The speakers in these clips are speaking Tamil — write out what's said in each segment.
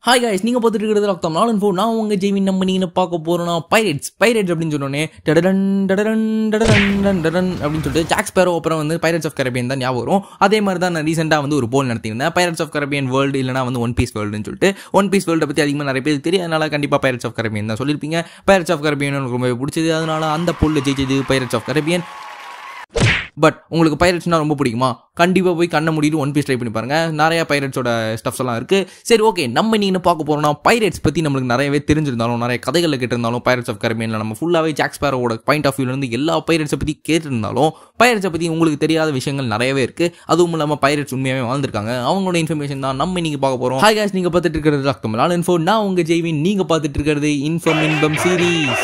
ஹாய் guys நீங்க பார்த்துட்டு இருக்கிறது லாக்டம் நாலு ஃபோர் நான் உங்க ஜெய்வின் நம்ம நீங்க பார்க்க போறோம்னா பைரேட்ஸ் பைரேட்ஸ் அப்படின்னு சொன்னோடனே டடரன் டடரன் டடரன் டன் டடன் அப்படின்னு சொல்லிட்டு ஜாக் ஸ்பேரோ அப்புறம் வந்து பைரட்ஸ் ஆஃப் கரபியன் தான் ஞாபகம் வரும் அதே மாதிரி தான் நான் ரீசெண்டாக வந்து ஒரு போல் நடத்தியிருந்தேன் பைரட்ஸ் ஆஃப் கரபியன் வேர்ல்டு இல்லைனா வந்து ஒன் பீஸ் வேர்ல்டுன்னு சொல்லிட்டு ஒன் பீஸ் வேர்ல்டை பற்றி அதிகமாக நிறைய பேருக்கு தெரியும் அதனால கண்டிப்பாக பைரட்ஸ் ஆஃப் கரபியன் தான் சொல்லியிருப்பீங்க பைரட்ஸ் ஆஃப் கரபியன் எனக்கு ரொம்பவே பிடிச்சது அதனால அந்த பொருள் ஜெயிச்சது பைரட்ஸ் ஆஃப் கரபியன் பட் உங்களுக்கு பைரட்ஸ்னா ரொம்ப பிடிக்குமா கண்டிப்பாக போய் கண்ணை மூடிட்டு ஒன் பீஸ் ட்ரை பண்ணி பாருங்க நிறைய பைரட்ஸோட ஸ்டப்ஸ் எல்லாம் இருக்கு சரி ஓகே நம்ம நீங்க பார்க்க போறோம்னா பைரட்ஸ் பத்தி நம்மளுக்கு நிறையவே தெரிஞ்சிருந்தாலும் நிறைய கதைகள் கேட்டிருந்தாலும் பைரட்ஸ் ஆஃப் கரபியன்ல நம்ம ஃபுல்லாவே ஜாக் ஸ்பேரோட பாயிண்ட் ஆஃப் வியூல இருந்து எல்லா பைரட்ஸை பத்தி கேட்டிருந்தாலும் பைரட்ஸை பத்தி உங்களுக்கு தெரியாத விஷயங்கள் நிறையவே இருக்கு அதுவும் இல்லாம பைரட்ஸ் உண்மையாவே வாழ்ந்திருக்காங்க அவங்களோட இன்ஃபர்மேஷன் தான் நம்ம நீங்க பார்க்க போறோம் ஹாய் guys நீங்க பார்த்துட்டு இருக்கிறது டாக்டர் நாள் இன்ஃபோ நான் உங்க ஜெய்வின் நீங்க பார்த்துட்டு இருக்கிறது இன்ஃபம் இன்பம் சீரீஸ்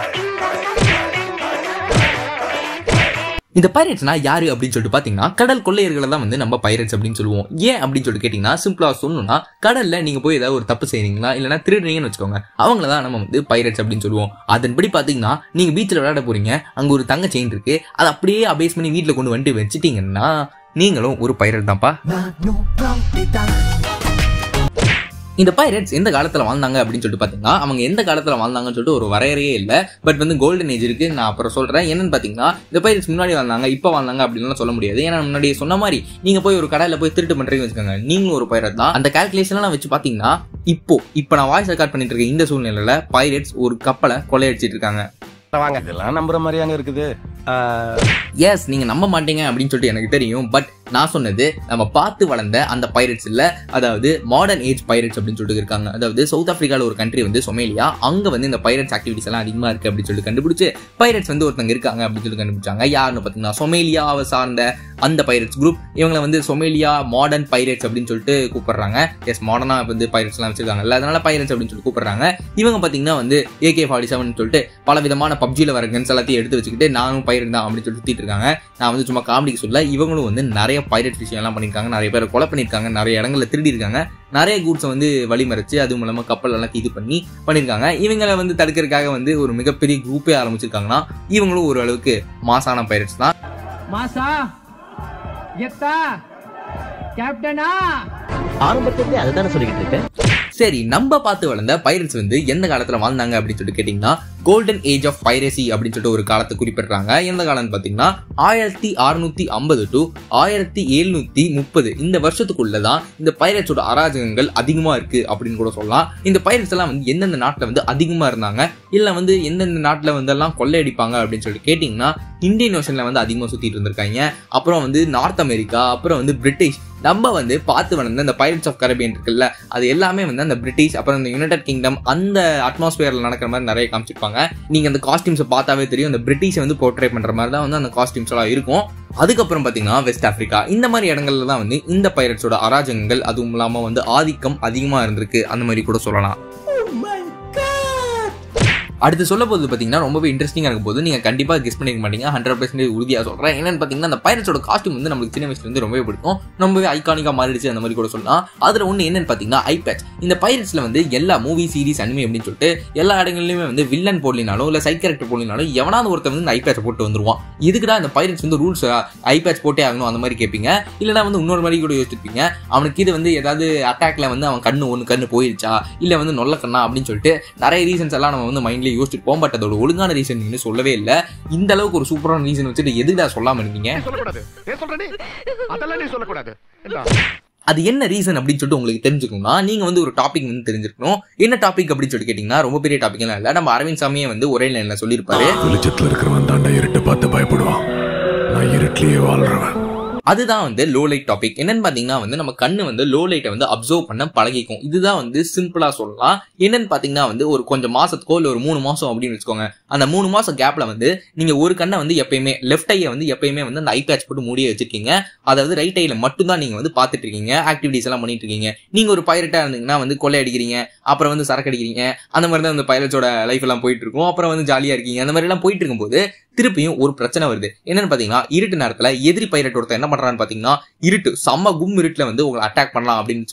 இந்த பைரட்ஸ்னா யாரு அப்படின்னு சொல்லிட்டு பாத்தீங்கன்னா கடல் கொள்ளையர்களை தான் வந்து நம்ம பைரட்ஸ் அப்படின்னு சொல்லுவோம் ஏன் அப்படின்னு சொல்லிட்டு கேட்டீங்கன்னா சிம்பிளா சொல்லணும்னா கடல்ல நீங்க போய் ஏதாவது ஒரு தப்பு செய்றீங்களா இல்லைன்னா திருடுறீங்கன்னு வச்சுக்கோங்க அவங்கள தான் நம்ம வந்து பைரட்ஸ் அப்படின்னு சொல்லுவோம் அதன்படி பாத்தீங்கன்னா நீங்க பீச்சில் விளையாட போறீங்க அங்க ஒரு தங்க செயின் இருக்கு அதை அப்படியே அபேஸ் பண்ணி வீட்டுல கொண்டு வந்துட்டு வச்சுட்டீங்கன்னா நீங்களும் ஒரு பைரட் தான்ப்பா இந்த பைரட்ஸ் எந்த காலத்துல வாழ்ந்தாங்க அப்படின்னு சொல்லிட்டு பாத்தீங்கன்னா அவங்க எந்த காலத்துல வாழ்ந்தாங்கன்னு சொல்லிட்டு ஒரு வரையறையே இல்லை பட் வந்து கோல்டன் ஏஜ் இருக்கு நான் அப்புறம் சொல்றேன் என்னன்னு பாத்தீங்கன்னா இந்த பைரட்ஸ் முன்னாடி வாழ்ந்தாங்க இப்போ வாழ்ந்தாங்க அப்படின்னு சொல்ல முடியாது ஏன்னா முன்னாடி சொன்ன மாதிரி நீங்க போய் ஒரு கடையில போய் திருட்டு பண்றீங்கன்னு வச்சுக்கோங்க நீங்களும் ஒரு பைரட் தான் அந்த கால்குலேஷன்லாம் வச்சு பாத்தீங்கன்னா இப்போ இப்போ நான் வாய்ஸ் ரெக்கார்ட் பண்ணிட்டு இருக்க இந்த சூழ்நிலையில பைரட்ஸ் ஒரு கப்பலை கொள்ளையடிச்சிட்டு இருக்காங்க வாங்க இதெல்லாம் நம்புற மாதிரியாங்க இருக்குது எஸ் நீங்க நம்ப மாட்டீங்க அப்படின்னு சொல்லிட்டு எனக்கு தெரியும் பட் நான் சொன்னது நம்ம பார்த்து வளர்ந்த அந்த பைரட்ஸ் இல்ல அதாவது மாடர்ன் ஏஜ் பைரட்ஸ் அப்படின்னு சொல்லிட்டு இருக்காங்க அதாவது சவுத் ஆப்பிரிக்கால ஒரு கண்ட்ரி வந்து சொமேலியா அங்க வந்து இந்த பைரட்ஸ் ஆக்டிவிட்டிஸ் எல்லாம் அதிகமா இருக்கு அப்படின்னு சொல்லிட்டு கண்டுபிடிச்சு பைரட்ஸ் வந்து ஒருத்தங்க இருக்காங்க அப்படின்னு சொல்லி கண்டுபிடிச்சாங்க யாருன்னு பாத்தீங்கன்னா சொமேலியாவை சார்ந்த அந்த பைரட்ஸ் குரூப் இவங்களை வந்து சொமேலியா மாடர்ன் பைரட்ஸ் அப்படின்னு சொல்லிட்டு கூப்பிடுறாங்க எஸ் மாடர்னா வந்து பைரட்ஸ் எல்லாம் வச்சிருக்காங்கல்ல அதனால பைரட்ஸ் அப்படின்னு சொல்லி கூப்பிடுறாங்க இவங்க பாத்தீங்கன்னா வந்து ஏகே ஃபார்ட்டி செவன் சொல்லிட்டு பல விதமான பப்ஜியில் வர கன்ஸ் எல்லாத்தையும் எடுத்து வச்சுக்கிட்டு நானும் பைரட் தான் அப்படின்னு சொல்லி சுத்திட்டு இருக்காங்க நான் வந்து சும்மா காமெடிக்கு சொல்ல இவங்களும் வந்து நிறைய பைரட் விஷயம் எல்லாம் பண்ணியிருக்காங்க நிறைய பேரை கொலை பண்ணியிருக்காங்க நிறைய இடங்கள்ல திருடி இருக்காங்க நிறைய கூட்ஸை வந்து வழிமறைச்சு அது மூலமா கப்பல் எல்லாம் இது பண்ணி பண்ணியிருக்காங்க இவங்களை வந்து தடுக்கிறதுக்காக வந்து ஒரு மிகப்பெரிய குரூப்பே ஆரம்பிச்சிருக்காங்கன்னா இவங்களும் ஒரு அளவுக்கு மாசான பைரட்ஸ் தான் மாசா எத்தா கேப்டனா ஆரம்பத்திலே அதுதானே சொல்லிக்கிட்டு இருக்கேன் சரி நம்ம பார்த்து வளர்ந்த பைரட்ஸ் வந்து எந்த காலத்துல வாழ்ந்தாங்க அப்படின்னு சொல்லிட்டு கேட்டீங்கன்னா கோல்டன் ஏஜ் ஆஃப் பைரசி அப்படின்னு சொல்லிட்டு ஒரு காலத்தை குறிப்பிடுறாங்க எந்த காலம்னு பாத்தீங்கன்னா ஆயிரத்தி அறுநூத்தி ஐம்பது டு ஆயிரத்தி எழுநூத்தி முப்பது இந்த வருஷத்துக்குள்ளதான் இந்த பைரட்ஸோட அராஜகங்கள் அதிகமா இருக்கு அப்படின்னு கூட சொல்லலாம் இந்த பைரட்ஸ் எல்லாம் வந்து எந்தெந்த நாட்டுல வந்து அதிகமா இருந்தாங்க இல்ல வந்து எந்தெந்த நாட்டுல வந்து எல்லாம் கொள்ளையடிப்பாங்க அப்படின்னு சொல்லிட்டு கேட்டீங்கன்னா இந்தியன் ஓஷன்ல வந்து அதிகமா சுத்திட்டு இருந்திருக்காங்க அப்புறம் வந்து நார்த் அமெரிக்கா அப்புறம் வந்து பிரிட்டிஷ் நம்ம வந்து பார்த்து வளர்ந்த இந்த பைரட்ஸ் ஆஃப் கரபியன் இருக்குல்ல அது எல்லாமே வந்து அந்த பிரிட்டிஷ் அப்புறம் இந்த யுனைடெட் கிங்டம் அந்த அட்மாஸ்பியர்ல நடக்கிற மாதிரி நிறைய காமிச்சிருப்பாங்க நீங்க அந்த காஸ்டியூம்ஸை பார்த்தாவே தெரியும் அந்த பிரிட்டிஷை வந்து போர்ட்ரே பண்ற மாதிரி தான் வந்து அந்த காஸ்டியூம்ஸ் எல்லாம் இருக்கும் அதுக்கப்புறம் பாத்தீங்கன்னா வெஸ்ட் ஆப்பிரிக்கா இந்த மாதிரி இடங்கள்ல தான் வந்து இந்த பைரட்ஸோட அராஜகங்கள் அதுவும் இல்லாம வந்து ஆதிக்கம் அதிகமா இருந்திருக்கு அந்த மாதிரி கூட சொல்லலாம் அடுத்து சொல்ல போது பார்த்தீங்கன்னா ரொம்பவே இன்ட்ரெஸ்டிங்காக இருக்கும் போது நீங்கள் கண்டிப்பாக கெஸ் பண்ணிக்க மாட்டீங்க ஹண்ட்ரட் பர்சன்டேஜ் உறுதியாக சொல்கிறேன் என்னன்னு பார்த்தீங்கன்னா அந்த பைரட்ஸோட காஸ்டியூம் வந்து நம்மளுக்கு சின்ன வயசுல இருந்து ரொம்பவே பிடிக்கும் ரொம்பவே ஐகானிக்காக மாறிடுச்சு அந்த மாதிரி கூட சொல்லலாம் அதில் ஒன்று என்னன்னு பார்த்தீங்கன்னா ஐபேட்ச் இந்த பைரட்ஸில் வந்து எல்லா மூவி சீரிஸ் அனிமே அப்படின்னு சொல்லிட்டு எல்லா இடங்கள்லையுமே வந்து வில்லன் போடலினாலும் இல்லை சைட் கேரக்டர் போடலினாலும் எவனாவது ஒருத்தன் வந்து இந்த ஐபேட்ச் போட்டு வந்துருவான் இதுக்குடா இந்த பைரட்ஸ் வந்து ரூல்ஸ் ஐபேட்ச் போட்டே ஆகணும் அந்த மாதிரி கேட்பீங்க இல்லைனா வந்து இன்னொரு மாதிரி கூட யோசிச்சிருப்பீங்க அவனுக்கு இது வந்து ஏதாவது அட்டாக்ல வந்து அவன் கண்ணு ஒன்று கண்ணு போயிருச்சா இல்லை வந்து நொல்ல கண்ணா அப்படின்னு சொல்லிட்டு நிறைய ரீசன்ஸ் எல்லாம் நம்ம வந்து மைண்ட்ல யோசிச்சிருப்போம் பட் அதோட ஒழுங்கான ரீசன் நீங்க சொல்லவே இல்லை இந்த அளவுக்கு ஒரு சூப்பரான ரீசன் வச்சுட்டு எதுக்குடா சொல்லாம இருந்தீங்க சொல்லக்கூடாது ஏன் சொல்றேன் அதெல்லாம் நீ சொல்லக்கூடாது அது என்ன ரீசன் அப்படின்னு சொல்லிட்டு உங்களுக்கு தெரிஞ்சுக்கணும்னா நீங்க வந்து ஒரு டாபிக் வந்து தெரிஞ்சிருக்கணும் என்ன டாபிக் அப்படின்னு சொல்லிட்டு கேட்டீங்கன்னா ரொம்ப பெரிய டாபிக் எல்லாம் இல்லை நம்ம அரவிந்த் சாமியே வந்து ஒரே லைன்ல சொல்லியிருப்பாரு வெளிச்சத்துல இருக்கிறவன் தாண்டா இருட்டை பார்த்து பயப்படுவான் நான் இருட்டிலேயே வாழ்றவன் அதுதான் வந்து லோ லைட் டாபிக் என்னன்னு பாத்தீங்கன்னா வந்து நம்ம கண்ணு வந்து லோ லைட்டை வந்து அப்சர்வ் பண்ண பழகிக்கும் இதுதான் வந்து சிம்பிளா சொல்லலாம் என்னன்னு பாத்தீங்கன்னா வந்து ஒரு கொஞ்சம் மாசத்துக்கோ இல்ல ஒரு மூணு மாசம் அப்படின்னு வச்சுக்கோங்க அந்த மூணு மாசம் கேப்ல வந்து நீங்க ஒரு கண்ணை வந்து எப்பயுமே லெஃப்ட் ஐயை வந்து எப்பயுமே வந்து அந்த ஐ பேட்ச் போட்டு மூடியே வச்சிருக்கீங்க அதாவது ரைட் ஐல மட்டும் தான் நீங்க வந்து பாத்துட்டு இருக்கீங்க ஆக்டிவிட்டிஸ் எல்லாம் பண்ணிட்டு இருக்கீங்க நீங்க ஒரு பைரட்டா இருந்தீங்கன்னா வந்து கொள்ளை அடிக்கிறீங்க அப்புறம் வந்து சரக்கு அடிக்கிறீங்க அந்த மாதிரி தான் அந்த பைரட்ஸோட லைஃப் எல்லாம் போயிட்டு இருக்கும் அப்புறம் வந்து ஜாலியா இருக்கீங்க அந்த மாதிரி எல்லாம் போயிட்டு இருக்கும்போது திருப்பியும் ஒரு பிரச்சனை வருது என்னன்னு பாத்தீங்கன்னா இருட்டு நேரத்துல எதிரி பைரட் ஒருத்தர் என்ன பண்றான்னு பாத்தீங்கன்னா இருட்டு செம்ம கும் இருட்டுல வந்து உங்களை அட்டாக் பண்ணலாம் அப்படின்னு வச்சுக்கோங்க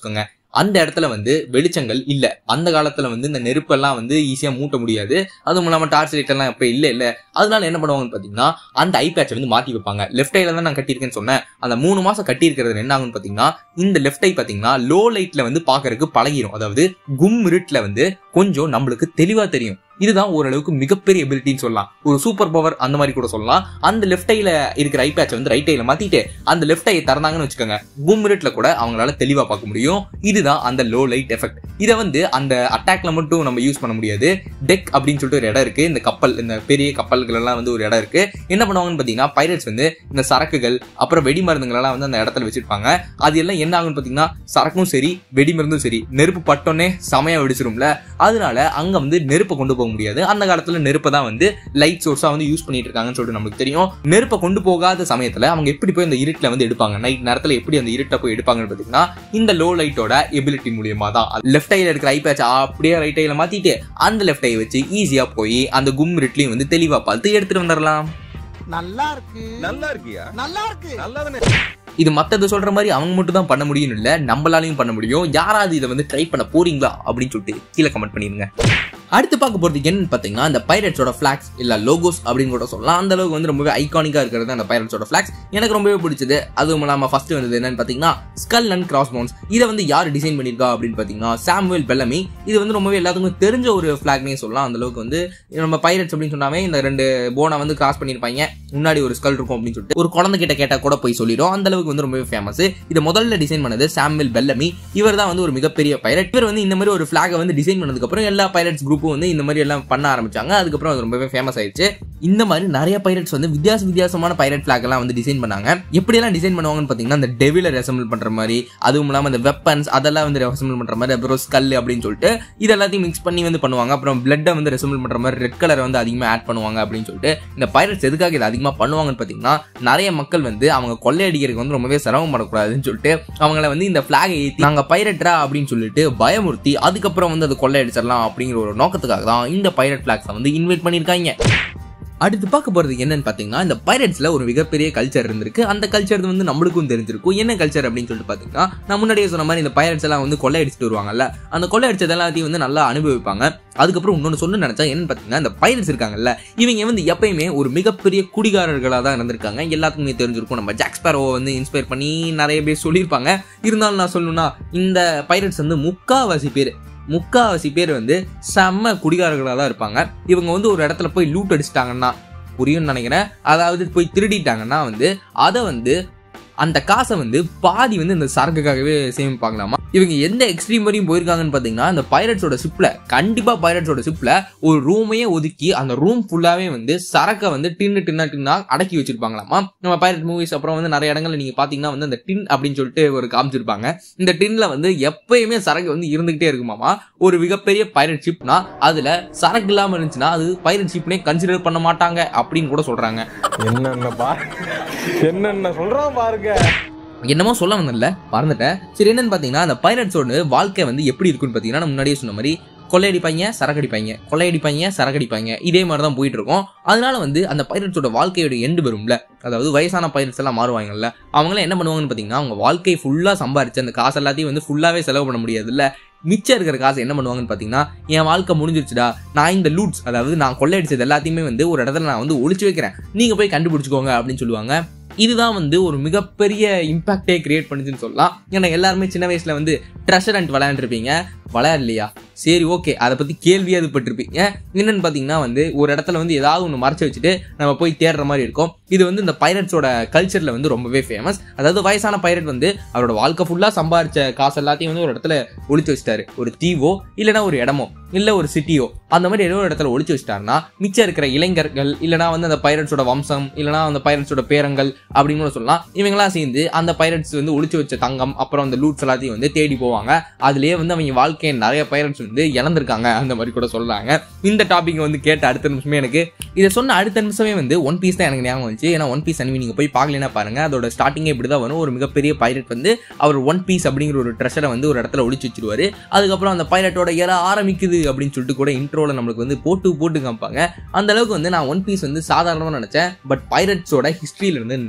அந்த இடத்துல வந்து வெளிச்சங்கள் இல்ல அந்த காலத்துல வந்து இந்த நெருப்பெல்லாம் வந்து ஈஸியா மூட்ட முடியாது அதுவும் இல்லாம டார்ச் லைட் எல்லாம் இப்ப இல்ல இல்ல அதனால என்ன பண்ணுவாங்கன்னு பாத்தீங்கன்னா அந்த ஐ பேட்சை வந்து மாத்தி வைப்பாங்க லெஃப்ட் ஐல தான் நான் கட்டியிருக்கேன்னு சொன்னேன் அந்த மூணு மாசம் கட்டி இருக்கிறது என்ன ஆகும்னு பாத்தீங்கன்னா இந்த லெஃப்ட் ஐ பாத்தீங்கன்னா லோ லைட்ல வந்து பாக்குறதுக்கு பழகிரும் அதாவது கும் இருட்டுல வந்து கொஞ்சம் நம்மளுக்கு தெளிவா தெரியும் இதுதான் ஓரளவுக்கு மிகப்பெரிய எபிலிட்டின்னு சொல்லலாம் ஒரு சூப்பர் பவர் அந்த மாதிரி கூட சொல்லலாம் அந்த லெஃப்ட் ஐல இருக்கிற ஐ பேட்சை வந்து ரைட் ஐல மாத்திட்டு அந்த லெஃப்ட் ஐயை திறந்தாங்கன்னு வச்சுக்கோங்க கும் இருட்ல கூட அவங்களால தெளிவா பார்க்க முடியும் இதுதான் அந்த லோ லைட் எஃபெக்ட் இதை வந்து அந்த அட்டாக்ல மட்டும் நம்ம யூஸ் பண்ண முடியாது டெக் அப்படின்னு சொல்லிட்டு ஒரு இடம் இருக்கு இந்த கப்பல் இந்த பெரிய கப்பல்கள் எல்லாம் வந்து ஒரு இடம் இருக்கு என்ன பண்ணுவாங்கன்னு பாத்தீங்கன்னா பைரட்ஸ் வந்து இந்த சரக்குகள் அப்புறம் வெடி மருந்துகள் எல்லாம் வந்து அந்த இடத்துல வச்சிருப்பாங்க அது எல்லாம் என்ன ஆகும்னு பாத்தீங்கன்னா சரக்கும் சரி வெடி மருந்தும் சரி நெருப்பு பட்டோன்னே செமையா வெடிச்சிரும்ல அதனால அங்க வந்து நெருப்பை கொண்டு போக முடியாது அந்த காலத்துல நெருப்பை தான் வந்து லைட் சோர்ஸா வந்து யூஸ் பண்ணிட்டு இருக்காங்கன்னு சொல்லிட்டு நமக்கு தெரியும் நெருப்பை கொண்டு போகாத சமயத்துல அவங்க எப்படி போய் அந்த இருட்டுல வந்து எடுப்பாங்க நைட் நேரத்துல எப்படி அந்த இருட்டை போய் எடுப்பாங்கன்னு பாத்தீங்கன்னா இந்த லோ லைட்டோட எபிலிட்டி மூலியமா தான் லெஃப்ட் ஐல இருக்கிற ஐ பேட்ச் அப்படியே ரைட் ஐல மாத்திட்டு அந்த லெஃப்ட் ஐ வச்சு ஈஸியா போய் அந்த கும் இருட்லயும் வந்து தெளிவா பார்த்து எடுத்துட்டு வந்துடலாம் நல்லா இருக்கு நல்லா இருக்கியா நல்லா இருக்கு நல்லா இது மத்தது சொல்ற மாதிரி அவங்க மட்டும் தான் பண்ண முடியும்னு இல்ல நம்மளாலையும் பண்ண முடியும் யாராவது இதை வந்து ட்ரை பண்ண போறீங்களா அப்படின்னு சொல்லிட்டு கீழே கமெண்ட் பண்ணிருங்க அடுத்து பார்க்க போறது என்னன்னு பாத்தீங்கன்னா அந்த பைரட்ஸோட ஃபிளாக்ஸ் இல்ல லோகோஸ் அப்படின்னு கூட சொல்லலாம் அந்த அளவுக்கு வந்து ரொம்பவே ஐகானிக்கா இருக்கிறது அந்த பைரட்ஸோட ஃபிளாக்ஸ் எனக்கு ரொம்பவே பிடிச்சது அதுவும் இல்லாம ஃபர்ஸ்ட் வந்தது என்னன்னு பாத்தீங்கன்னா ஸ்கல் அண்ட் கிராஸ் பவுன்ஸ் இதை வந்து யார் டிசைன் பண்ணிருக்கா அப்படின்னு பாத்தீங்கன்னா சாமுவேல் பெல்லமி இது வந்து ரொம்பவே எல்லாத்துக்கும் தெரிஞ்ச ஒரு ஃபிளாக்னே சொல்லலாம் அந்த அளவுக்கு வந்து நம்ம பைரட்ஸ் அப்படின்னு சொன்னாவே இந்த ரெண்டு போனை வந்து கிராஸ் பண்ணிருப்பாங்க முன்னாடி ஒரு ஸ்கல் இருக்கும் அப்படின்னு சொல்லிட்டு ஒரு குழந்தை கிட்ட கேட்டா கூட போய் சொல்லிடும் அந்த அளவுக்கு வந்து ரொம்பவே ஃபேமஸ் இதை முதல்ல டிசைன் பண்ணது சாமுவேல் பெல்லமி இவர் தான் வந்து ஒரு மிகப்பெரிய பைரட் இவர் வந்து இந்த மாதிரி ஒரு ஃபிளாகை வந்து டிசைன் பண்ணதுக்கு அப்புறம் எல்லா பைரட்ஸ் குரூப்பும் வந்து இந்த மாதிரி எல்லாம் பண்ண ஆரம்பிச்சாங்க அதுக்கப்புறம் அது ரொம்பவே ஃபேமஸ் ஆயிடுச்சு இந்த மாதிரி நிறைய பைரட்ஸ் வந்து வித்தியாச வித்தியாசமான பைரட் ஃபிளாக் எல்லாம் வந்து டிசைன் பண்ணாங்க எப்படி எல்லாம் டிசைன் பண்ணுவாங்கன்னு பாத்தீங்கன்னா இந்த டெவில ரெசம்பிள் பண்ற மாதிரி அதுவும் இல்லாம இந்த வெப்பன்ஸ் அதெல்லாம் வந்து ரெசம்பிள் பண்ற மாதிரி அப்புறம் ஸ்கல் அப்படின்னு சொல்லிட்டு இது எல்லாத்தையும் மிக்ஸ் பண்ணி வந்து பண்ணுவாங்க அப்புறம் பிளட்டை வந்து ரெசம்பிள் பண்ற மாதிரி ரெட் கலர் வந்து அதிகமா ஆட் பண்ணுவாங்க அப்படின்னு சொல்லிட்டு இந்த பைரட்ஸ் எதுக்காக இது அதிகமா பண்ணுவாங்கன்னு பாத்தீங்கன்னா நிறைய மக்கள் வந்து அவங்க கொள்ளையடிக்கிறதுக்கு வந்து ரொம்பவே சிரமப்படக்கூடாதுன்னு சொல்லிட்டு அவங்கள வந்து இந்த பிளாக் ஏத்தி நாங்க பைரட்ரா அப்படின்னு சொல்லிட்டு பயமுறுத்தி அதுக்கப்புறம் வந்து அது கொள்ளையடிச்சிடலாம் அப்படிங்கிற ஒரு நோக்கத்துக்காக தான் இந்த பைரட் பிளாக்ஸை வந்து இன்வைட் பண்ணியிருக்காங்க அடுத்து பார்க்க போறது என்னன்னு பாத்தீங்கன்னா இந்த பைரட்ஸ்ல ஒரு மிகப்பெரிய கல்ச்சர் இருந்திருக்கு அந்த கல்ச்சர் வந்து நம்மளுக்கும் தெரிஞ்சிருக்கும் என்ன கல்ச்சர் அப்படின்னு சொல்லிட்டு பாத்தீங்கன்னா நான் முன்னாடியே சொன்ன மாதிரி இந்த பைரட்ஸ் எல்லாம் வந்து கொள்ளையடிச்சிட்டு வருவாங்கல்ல அந்த கொள்ளையடிச்சது எல்லாத்தையும் வந்து நல்லா அனுபவிப்பாங்க அதுக்கப்புறம் இன்னொன்னு சொல்ல நினைச்சா என்னன்னு பாத்தீங்கன்னா இந்த பைரட்ஸ் இருக்காங்கல்ல இவங்க வந்து எப்பயுமே ஒரு மிகப்பெரிய குடிகாரர்களாக தான் இருந்திருக்காங்க எல்லாத்துக்குமே தெரிஞ்சிருக்கும் நம்ம ஜாக் ஸ்பேரோவை வந்து இன்ஸ்பயர் பண்ணி நிறைய பேர் சொல்லியிருப்பாங்க இருந்தாலும் நான் சொல்லணும்னா இந்த பைரட்ஸ் வந்து முக்காவாசி பேர் முக்காவாசி பேர் வந்து செம்ம குடிகாரர்களாக தான் இருப்பாங்க இவங்க வந்து ஒரு இடத்துல போய் லூட் அடிச்சிட்டாங்கன்னா புரியும்னு நினைக்கிறேன் அதாவது போய் திருடிட்டாங்கன்னா வந்து அதை வந்து அந்த காசை வந்து பாதி வந்து இந்த சரக்குக்காகவே சேமிப்பாங்களாமா இவங்க எந்த எக்ஸ்ட்ரீம் வரையும் போயிருக்காங்கன்னு பார்த்தீங்கன்னா அந்த பைரட்ஸோட ஷிப்பில் கண்டிப்பாக பைரட்ஸோட ஷிப்பில் ஒரு ரூமையே ஒதுக்கி அந்த ரூம் ஃபுல்லாகவே வந்து சரக்கை வந்து டின்னு டின்னா டின்னா அடக்கி வச்சிருப்பாங்களாமா நம்ம பைரட் மூவிஸ் அப்புறம் வந்து நிறைய இடங்கள்ல நீங்கள் பார்த்தீங்கன்னா வந்து அந்த டின் அப்படின்னு சொல்லிட்டு ஒரு காமிச்சிருப்பாங்க இந்த டின்ல வந்து எப்பயுமே சரக்கு வந்து இருந்துகிட்டே இருக்குமாமா ஒரு மிகப்பெரிய பைரட் ஷிப்னா அதுல சரக்கு இல்லாம இருந்துச்சுன்னா அது பைரட் ஷிப்னே கன்சிடர் பண்ண மாட்டாங்க அப்படின்னு கூட சொல்றாங்க என்னென்ன பா என்னென்ன சொல்றான் பாருங்க என்னமோ சொல்ல வந்தேன்ல மறந்துட்டேன் சரி என்னன்னு பாத்தீங்கன்னா அந்த பைரட்ஸோட வாழ்க்கை வந்து எப்படி இருக்குன்னு பாத்தீங்கன்னா நான் முன்னாடியே சொன்ன மாதிரி கொள்ளையடிப்பாங்க சரக்கடிப்பாங்க கொள்ளையடிப்பாங்க சரக்கடிப்பாங்க இதே மாதிரி தான் போயிட்டு இருக்கும் அதனால வந்து அந்த பைரட்ஸோட வாழ்க்கையோட எண்டு வரும்ல அதாவது வயசான பைரட்ஸ் எல்லாம் மாறுவாங்கல்ல அவங்களாம் என்ன பண்ணுவாங்கன்னு பார்த்தீங்கன்னா அவங்க வாழ்க்கை ஃபுல்லாக சம்பாரிச்சு அந்த காசு எல்லாத்தையும் வந்து ஃபுல்லாகவே செலவு பண்ண முடியாதுல்ல மிச்சம் இருக்கிற காசு என்ன பண்ணுவாங்கன்னு பார்த்தீங்கன்னா என் வாழ்க்கை முடிஞ்சிருச்சுடா நான் இந்த லூட்ஸ் அதாவது நான் கொள்ளையடிச்சது எல்லாத்தையுமே வந்து ஒரு இடத்துல நான் வந்து ஒளிச்சு வைக்கிறேன் நீங்கள் போய் கண்டுபிடிச்சிக்கோங்க அப்படின்னு சொல்லுவாங்க இதுதான் வந்து ஒரு மிகப்பெரிய இம்பாக்டே கிரியேட் பண்ணுச்சுன்னு சொல்லலாம் ஏன்னா எல்லாருமே சின்ன வயசுல வந்து ட்ரெஷர் அண்ட் விளையாண்டுருப்பீங்க விளையாடலையா சரி ஓகே அதை பத்தி கேள்வியாவது பட்டிருப்பீங்க என்னன்னு பாத்தீங்கன்னா வந்து ஒரு இடத்துல வந்து ஏதாவது ஒன்று மறைச்சு வச்சுட்டு நம்ம போய் தேடுற மாதிரி இருக்கும் இது வந்து இந்த பைரட்ஸோட கல்ச்சர்ல வந்து ரொம்பவே ஃபேமஸ் அதாவது வயசான பைரட் வந்து அவரோட வாழ்க்கை ஃபுல்லா சம்பாரிச்ச காசு எல்லாத்தையும் வந்து ஒரு இடத்துல ஒளிச்சு வச்சிட்டாரு ஒரு தீவோ இல்லைன்னா ஒரு இடமோ இல்ல ஒரு சிட்டியோ அந்த மாதிரி ஏதோ ஒரு இடத்துல ஒளிச்சு வச்சிட்டாருன்னா மிச்சம் இருக்கிற இளைஞர்கள் இல்லைனா வந்து அந்த பைரட்ஸோட வம்சம் இல்லைனா அந்த பைரட்ஸோட பேரங்கள் அப்படின்னு கூட சொல்லலாம் இவங்கெல்லாம் சேர்ந்து அந்த பைரட்ஸ் வந்து ஒளிச்சு வச்ச தங்கம் அப்புறம் அந்த லூட்ஸ் எல்லாத்தையும் வந்து தேடி போவாங்க அதுலயே வந்து அவங்க வாழ்க்கையை நிறைய பைரட்ஸ் வந்து இழந்திருக்காங்க அந்த மாதிரி கூட சொல்றாங்க இந்த டாபிக் வந்து கேட்ட அடுத்த நிமிஷமே எனக்கு இதை சொன்ன அடுத்த நிமிஷமே வந்து ஒன் பீஸ் தான் எனக்கு ஞாபகம் வந்துச்சு ஏன்னா ஒன் பீஸ் அனிமி நீங்க போய் பார்க்கலனா பாருங்க அதோட ஸ்டார்டிங்கே இப்படி தான் வரும் ஒரு மிகப்பெரிய பைரட் வந்து அவர் ஒன் பீஸ் அப்படிங்கிற ஒரு ட்ரெஷரை வந்து ஒரு இடத்துல ஒளிச்சு வச்சிருவாரு அதுக்கப்புறம் அந்த பைரட்டோட ஏற ஆரம்பிக்குது அப்படின்னு சொல்லிட்டு கூட இன்ட்ரோல நம்மளுக்கு வந்து போட்டு போட்டு காமிப்பாங்க அந்த அளவுக்கு வந்து நான் ஒன் பீஸ் வந்து சாதாரணமாக நினைச்சேன் பட் பைரட்ஸோட ஹிஸ்டரியில இருந்து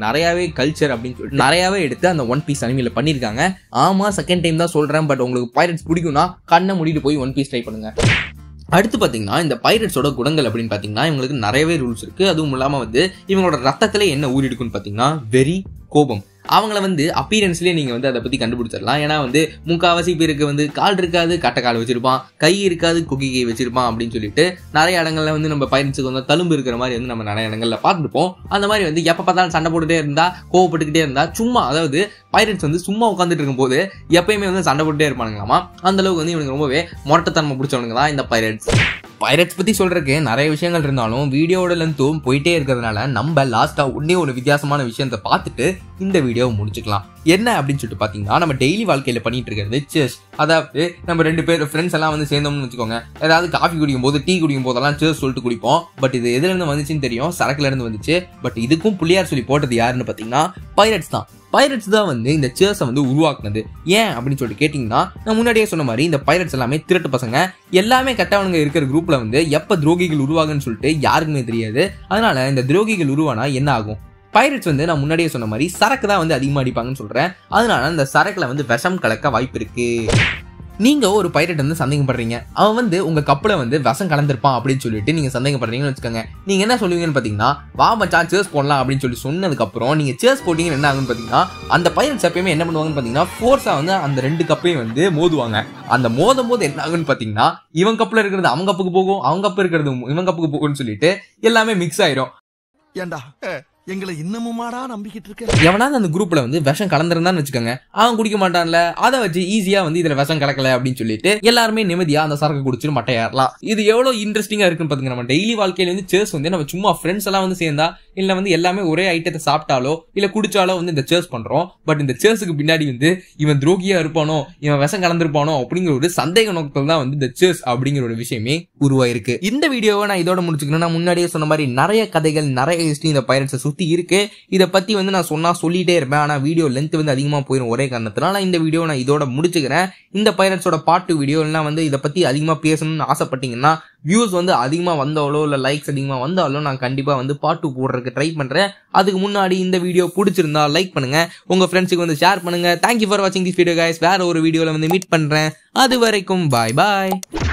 நிறையாவே கல்ச்சர் அப்படின்னு சொல்லிட்டு நிறையாவே எடுத்து அந்த ஒன் பீஸ் அனிமியில் பண்ணியிருக்காங்க ஆமாம் செகண்ட் டைம் தான் சொல்கிறேன் பட் உங்களுக்கு பைரட்ஸ் பிடிக்கும்னா கண்ணை மூடிட்டு போய் ஒன் பீஸ் ட்ரை பண்ணுங்க அடுத்து பார்த்தீங்கன்னா இந்த பைரட்ஸோட குணங்கள் அப்படின்னு பார்த்தீங்கன்னா இவங்களுக்கு நிறையவே ரூல்ஸ் இருக்கு அதுவும் இல்லாமல் வந்து இவங்களோட ரத்தத்துல என்ன ஊறிடுக்குன்னு பார்த்தீங்கன்னா வெறி கோபம் அவங்கள வந்து அப்பீரன்ஸ்லேயே நீங்கள் வந்து அதை பற்றி கண்டுபிடிச்சிடலாம் ஏன்னா வந்து முக்காவாசி பேருக்கு வந்து கால் இருக்காது கட்டை கால் வச்சிருப்பான் கை இருக்காது குக்கி கை வச்சிருப்பான் அப்படின்னு சொல்லிட்டு நிறைய இடங்கள்ல வந்து நம்ம பைரன்ஸுக்கு வந்து தழும்பு இருக்கிற மாதிரி வந்து நம்ம நிறைய இடங்கள்ல பார்த்துருப்போம் அந்த மாதிரி வந்து எப்போ பார்த்தாலும் சண்டை போட்டுட்டே இருந்தா கோவப்பட்டுக்கிட்டே இருந்தா சும்மா அதாவது பைரட்ஸ் வந்து சும்மா உட்காந்துட்டு இருக்கும்போது எப்பயுமே வந்து சண்டை போட்டுட்டே இருப்பானுங்களாமா அந்த அளவுக்கு வந்து இவனுக்கு ரொம்பவே மொரட்டத்தன்மை பிடிச்சவனுங்க தான் இந்த பைரட்ஸ் பைரட்ஸ் பற்றி சொல்கிறதுக்கு நிறைய விஷயங்கள் இருந்தாலும் வீடியோட லென்த்தும் போயிட்டே இருக்கிறதுனால நம்ம லாஸ்ட்டாக ஒன்றே ஒரு வித்தியாசமான விஷயத்தை பார்த்துட்டு இந்த வீடியோவை முடிச்சுக்கலாம் என்ன அப்படின்னு சொல்லிட்டு பார்த்தீங்கன்னா நம்ம டெய்லி வாழ்க்கையில் பண்ணிட்டு இருக்கிறது செஸ் அதாவது நம்ம ரெண்டு பேர் ஃப்ரெண்ட்ஸ் எல்லாம் வந்து சேர்ந்தோம்னு வச்சுக்கோங்க ஏதாவது காஃபி குடிக்கும் போது டீ குடிக்கும் போதெல்லாம் செஸ் சொல்லிட்டு குடிப்போம் பட் இது எதுல இருந்து வந்துச்சுன்னு தெரியும் சரக்குல இருந்து வந்துச்சு பட் இதுக்கும் புள்ளியார் சொல்லி போட்டது யாருன்னு பார்த்தீங்கன்னா பைரட்ஸ் தான் பைரட்ஸ் தான் வந்து இந்த சேர்ஸை வந்து உருவாக்குனது ஏன் அப்படின்னு சொல்லிட்டு கேட்டிங்கன்னா நான் முன்னாடியே சொன்ன மாதிரி இந்த பைரட்ஸ் எல்லாமே திருட்டு பசங்க எல்லாமே கெட்டவனுங்க இருக்கிற குரூப்ல வந்து எப்ப துரோகிகள் உருவாகுன்னு சொல்லிட்டு யாருக்குமே தெரியாது அதனால இந்த துரோகிகள் உருவானா என்ன ஆகும் பைரட்ஸ் வந்து நான் முன்னாடியே சொன்ன மாதிரி சரக்கு தான் வந்து அதிகமாக அடிப்பாங்கன்னு சொல்றேன் அதனால இந்த சரக்குல வந்து விஷம் கலக்க வாய்ப்பு இருக்கு நீங்க ஒரு பைரட் வந்து சந்தேகப்படுறீங்க அவன் வந்து உங்க கப்பல வந்து விஷம் கலந்திருப்பான் அப்படின்னு சொல்லிட்டு நீங்க சந்தேகப்படுறீங்கன்னு வச்சுக்கோங்க நீங்க என்ன சொல்லுவீங்கன்னு பாத்தீங்கன்னா வா மச்சான் சேர்ஸ் போடலாம் அப்படின்னு சொல்லி சொன்னதுக்கு அப்புறம் நீங்க சேர்ஸ் போட்டீங்கன்னு என்ன ஆகுன்னு பாத்தீங்கன்னா அந்த பைரட்ஸ் எப்பயுமே என்ன பண்ணுவாங்கன்னு பாத்தீங்கன்னா ஃபோர்ஸா வந்து அந்த ரெண்டு கப்பையும் வந்து மோதுவாங்க அந்த மோதும் போது என்ன ஆகுன்னு பாத்தீங்கன்னா இவன் கப்புல இருக்கிறது அவன் கப்புக்கு போகும் அவங்க கப்பு இருக்கிறது இவன் கப்புக்கு போகும்னு சொல்லிட்டு எல்லாமே மிக்ஸ் ஆயிரும் ஏண்டா எங்களை இன்னமுமாடா நம்பிக்கிட்டு இருக்க எவனாவது அந்த குரூப்ல வந்து விஷம் கலந்துருந்தான்னு வச்சுக்கோங்க அவன் குடிக்க மாட்டான்ல அதை வச்சு ஈஸியா வந்து இதுல விஷம் கலக்கல அப்படின்னு சொல்லிட்டு எல்லாருமே நிம்மதியா அந்த சரக்கு குடிச்சிட்டு மட்டையாறலாம் இது எவ்வளவு இன்ட்ரெஸ்டிங்கா இருக்குன்னு பாத்துங்க நம்ம டெய்லி வாழ்க்கையில வந்து சேர்ஸ் வந்து நம்ம சும்மா ஃப்ரெண்ட்ஸ் எல்லாம் வந்து சேர்ந்தா இல்ல வந்து எல்லாமே ஒரே ஐட்டத்தை சாப்பிட்டாலோ இல்ல குடிச்சாலோ வந்து இந்த சேர்ஸ் பண்றோம் பட் இந்த சேர்ஸுக்கு பின்னாடி வந்து இவன் துரோகியா இருப்பானோ இவன் விஷம் கலந்திருப்பானோ அப்படிங்கிற ஒரு சந்தேக நோக்கத்தில் தான் வந்து இந்த சேர்ஸ் அப்படிங்கிற ஒரு விஷயமே உருவாயிருக்கு இந்த வீடியோவை நான் இதோட முடிச்சுக்கணும் நான் முன்னாடியே சொன்ன மாதிரி நிறைய கதைகள் நிறைய ஹிஸ்டரி இந்த பைரட்ஸை சுத்தி இருக்கு இதை பத்தி வந்து நான் சொன்னா சொல்லிட்டே இருப்பேன் ஆனா வீடியோ லென்த் வந்து அதிகமா போயிடும் ஒரே காரணத்தினால இந்த வீடியோ நான் இதோட முடிச்சுக்கிறேன் இந்த பைரட்ஸோட பாட்டு வீடியோ எல்லாம் வந்து இதை பத்தி அதிகமா பேசணும்னு ஆசைப்பட்டீங்கன்னா வியூஸ் வந்து அதிகமா வந்தாலோ இல்ல லைக்ஸ் அதிகமா வந்தாலோ நான் கண்டிப்பா வந்து பாட்டு போடுறதுக்கு ட்ரை பண்றேன் அதுக்கு முன்னாடி இந்த வீடியோ பிடிச்சிருந்தா லைக் பண்ணுங்க உங்க ஃப்ரெண்ட்ஸுக்கு வந்து ஷேர் பண்ணுங்க தேங்க்யூ ஃபார் வாட்சிங் திஸ் வீடியோ கைஸ் வேற ஒரு வீடியோல வந்து மீட் பண்றேன் அது வரைக்கும் பாய் பாய்